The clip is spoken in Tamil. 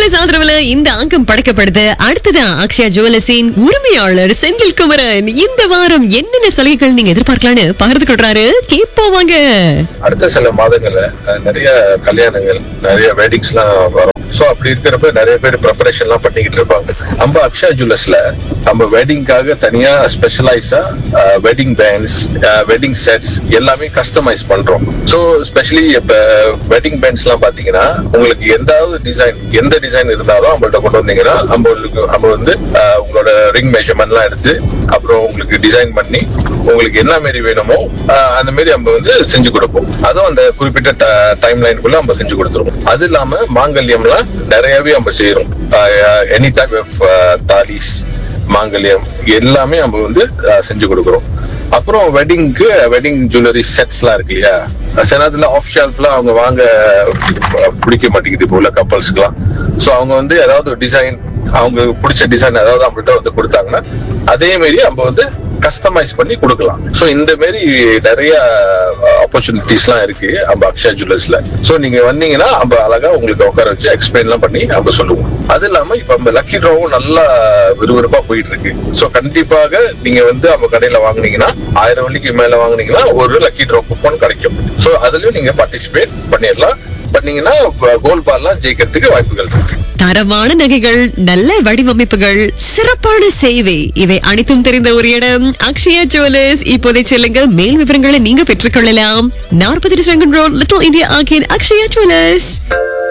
ஜுவல்லர்ஸ் ஆதரவுல இந்த அங்கம் படைக்கப்படுது அடுத்ததான் அக்ஷயா ஜுவல்லர்ஸின் உரிமையாளர் செந்தில் குமரன் இந்த வாரம் என்னென்ன சலுகைகள் நீங்க எதிர்பார்க்கலாம்னு பகிர்ந்து கொள்றாரு கேட்போம் வாங்க அடுத்த சில மாதங்கள்ல அஹ், நிறைய கல்யாணங்கள் நிறைய வெட்டிங்ஸ் எல்லாம் வரும் சோ அப்படி இருக்கிறப்ப நிறைய பேர் ப்ரிப்பரேஷன் எல்லாம் பண்ணிக்கிட்டு இருப்பாங்க நம்ம அக்ஷயா ஜுவல்லர்ஸ்ல நம்ம வெட்டிங்காக தனியா ஸ்பெஷலைஸா வெட்டிங் பேண்ட்ஸ் வெட்டிங் செட்ஸ் எல்லாமே கஸ்டமைஸ் பண்றோம் சோ ஸ்பெஷலி இப்ப வெட்டிங் பேண்ட்ஸ் எல்லாம் பாத்தீங்கன்னா உங்களுக்கு எந்தாவது டிசைன் எந்த டிசைன் இருந்தாலும் நம்மள்ட்ட கொண்டு வந்தீங்கன்னா நம்மளுக்கு நம்ம வந்து அஹ், உங்களோட ரிங் மெஷர்மெண்ட் எல்லாம் எடுத்து அப்புறம் உங்களுக்கு டிசைன் பண்ணி உங்களுக்கு என்ன மாரி வேணுமோ அஹ், அந்த மாரி நம்ம வந்து செஞ்சு கொடுப்போம் அதுவும் அந்த குறிப்பிட்ட டைம் லைனுக்குள்ள நம்ம செஞ்சு கொடுத்துருவோம் அது இல்லாம மாங்கல்யம்லாம் நிறையவே நம்ம செய்யறோம் எனி டைப் ஆஃப் தாலிஸ் மாங்கல்யம் எல்லாமே நம்ம வந்து அஹ், செஞ்சு கொடுக்குறோம் அப்புறம் வெட்டிங்க்கு வெட்டிங் ஜுவல்லரி செட்ஸ்லாம் இருக்கு இல்லையா சில நேரத்துல ஆஃப் ஷெல்ஃப்ல அவங்க வாங்க அஹ், பிடிக்க மாட்டேங்குது இப்போ உள்ள கப்பல்ஸ்க்குலாம் ஸோ அவங்க வந்து ஏதாவது டிசைன் அவங்க பிடிச்ச டிசைன் ஏதாவது நம்மகிட்ட வந்து கொடுத்தாங்கன்னா அதே மாதிரி நம்ம வந்து கஸ்டமைஸ் பண்ணி கொடுக்கலாம் சோ இந்த மாதிரி நிறைய ஆப்பர்ச்சுனிட்டிஸ் எல்லாம் இருக்கு நம்ம அக்ஷயா ஜுவல்லர்ஸ்ல சோ நீங்க வந்தீங்கன்னா நம்ம அழகா உங்களுக்கு உட்கார வச்சு எக்ஸ்பிளைன் எல்லாம் பண்ணி நம்ம சொல்லுவோம் அது இல்லாம இப்ப நம்ம லக்கி ட்ராவும் நல்லா விறுவிறுப்பா போயிட்டு இருக்கு சோ கண்டிப்பாக நீங்க வந்து நம்ம கடையில வாங்குனீங்கன்னா ஆயிரம் வள்ளிக்கு மேல வாங்குனீங்கன்னா ஒரு லக்கி ட்ரா கூப்பன் கிடைக்கும் சோ அதுலயும் நீங்க பார்ட்டிசிபேட் பண்ணிடலாம் பண்ணீங்கன்னா கோல் பால்லாம் ஜெயிக்கிறதுக்கு வாய்ப்புகள் இருக்கு தரமான நகைகள் நல்ல வடிவமைப்புகள் சிறப்பான சேவை இவை அனைத்தும் தெரிந்த ஒரு இடம் அக்ஷயா ஜுவல்லர்ஸ் இப்போதை செல்லுங்க மேல் விவரங்களை நீங்க பெற்றுக்கொள்ளலாம் நாற்பத்தி ரோட் லிட்டில் இந்தியா ஆகிய அக்ஷயா ஜுவல்லர்ஸ்